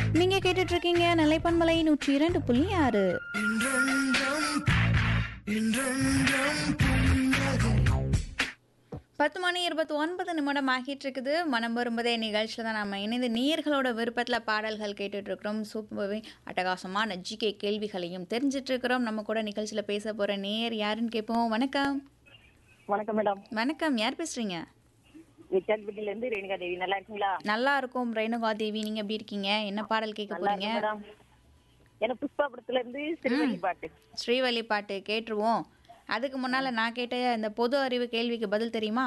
நீங்க கேட்டுட்டு இருக்கீங்க நிலைப்பன்மலை நூற்றி இரண்டு புள்ளி ஆறு பத்து மணி இருபத்தி ஒன்பது நிமிடம் ஆகிட்டு இருக்குது மனம் வரும்போதே நிகழ்ச்சியில் தான் நம்ம இணைந்து நேயர்களோட விருப்பத்தில் பாடல்கள் கேட்டுட்டு இருக்கிறோம் சூப்பர்வே அட்டகாசமான ஜிகே கேள்விகளையும் தெரிஞ்சிட்டு இருக்கிறோம் நம்ம கூட நிகழ்ச்சியில் பேச போகிற நேயர் யாருன்னு கேட்போம் வணக்கம் வணக்கம் மேடம் வணக்கம் யார் பேசுறீங்க விச்சால்பட்டில இருந்து ரேணுகா தேவி நல்லா இருக்கீங்களா நல்லா இருக்கும் ரேணுகா தேவி நீங்க எப்படி இருக்கீங்க என்ன பாடல் கேட்க நல்லா போறீங்க இருக்கு மேடம் எனக்கு புஷ்பா படத்துல இருந்து சிறுவழி பாட்டு ஸ்ரீவள்ளி பாட்டு கேட்டுருவோம் அதுக்கு முன்னால நான் கேட்ட இந்த பொது அறிவு கேள்விக்கு பதில் தெரியுமா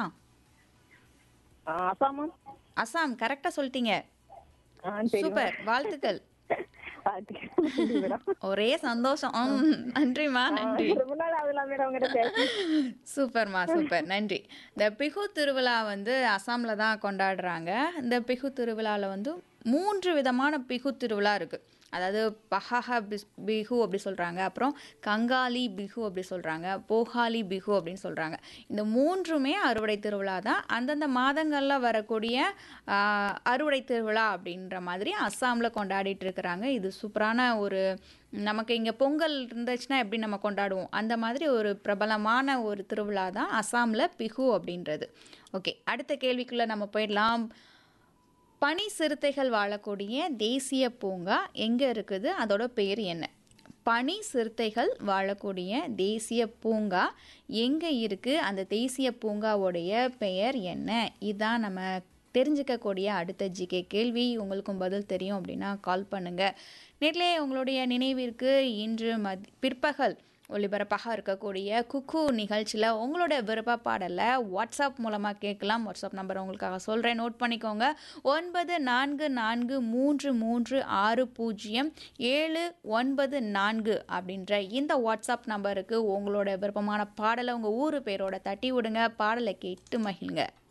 ஆ, அசாமா அசாம் கரெக்டா சொல்லிட்டீங்க ஆ, தெரியும். சூப்பர் வாழ்த்துக்கள் பாட்டு. மேடம். ஒரே சந்தோஷம் ம், நன்றிம்மா நன்றி ரொம்ப நாள் ஆகுதுல மேடம் உங்ககிட்ட பேசி. சூப்பர்மா சூப்பர் நன்றி இந்த பிஹு திருவிழா வந்து அசாமில் தான் கொண்டாடுறாங்க இந்த பிஹு திருவிழாவில் வந்து மூன்று விதமான பிஹு திருவிழா இருக்குது அதாவது பஹஹ பிஸ் பிஹு அப்படி சொல்கிறாங்க அப்புறம் கங்காலி பிஹு அப்படி சொல்கிறாங்க போகாலி பிஹு அப்படின்னு சொல்கிறாங்க இந்த மூன்றுமே அறுவடை திருவிழா தான் அந்தந்த மாதங்களில் வரக்கூடிய ஆ, அறுவடை திருவிழா அப்படின்ற மாதிரி அஸ்ஸாமில் கொண்டாடிட்டு இருக்கிறாங்க இது சூப்பரான ஒரு நமக்கு இங்கே பொங்கல் இருந்துச்சுன்னா எப்படி நம்ம கொண்டாடுவோம் அந்த மாதிரி ஒரு பிரபலமான ஒரு திருவிழா தான் அஸ்ஸாமில் பிஹு அப்படின்றது ஓகே அடுத்த கேள்விக்குள்ளே நம்ம போயிடலாம் பனி சிறுத்தைகள் வாழக்கூடிய தேசிய பூங்கா எங்கே இருக்குது அதோட பேர் என்ன பனி சிறுத்தைகள் வாழக்கூடிய தேசிய பூங்கா எங்கே இருக்குது அந்த தேசிய பூங்காவுடைய பெயர் என்ன இதான் நம்ம தெரிஞ்சுக்கக்கூடிய அடுத்த ஜிகே கேள்வி உங்களுக்கும் பதில் தெரியும் அப்படின்னா கால் பண்ணுங்கள் நேரிலே உங்களுடைய நினைவிற்கு இன்று மதி பிற்பகல் ஒளிபரப்பாக இருக்கக்கூடிய குக்கு நிகழ்ச்சியில் உங்களோட விருப்ப பாடலை வாட்ஸ்அப் மூலமாக கேட்கலாம் வாட்ஸ்அப் நம்பர் உங்களுக்காக சொல்கிறேன் நோட் பண்ணிக்கோங்க ஒன்பது நான்கு நான்கு மூன்று மூன்று ஆறு பூஜ்ஜியம் ஏழு ஒன்பது நான்கு அப்படின்ற இந்த வாட்ஸ்அப் நம்பருக்கு உங்களோட விருப்பமான பாடலை உங்கள் ஊர் பேரோட தட்டி விடுங்க பாடலை கேட்டு மகிழுங்க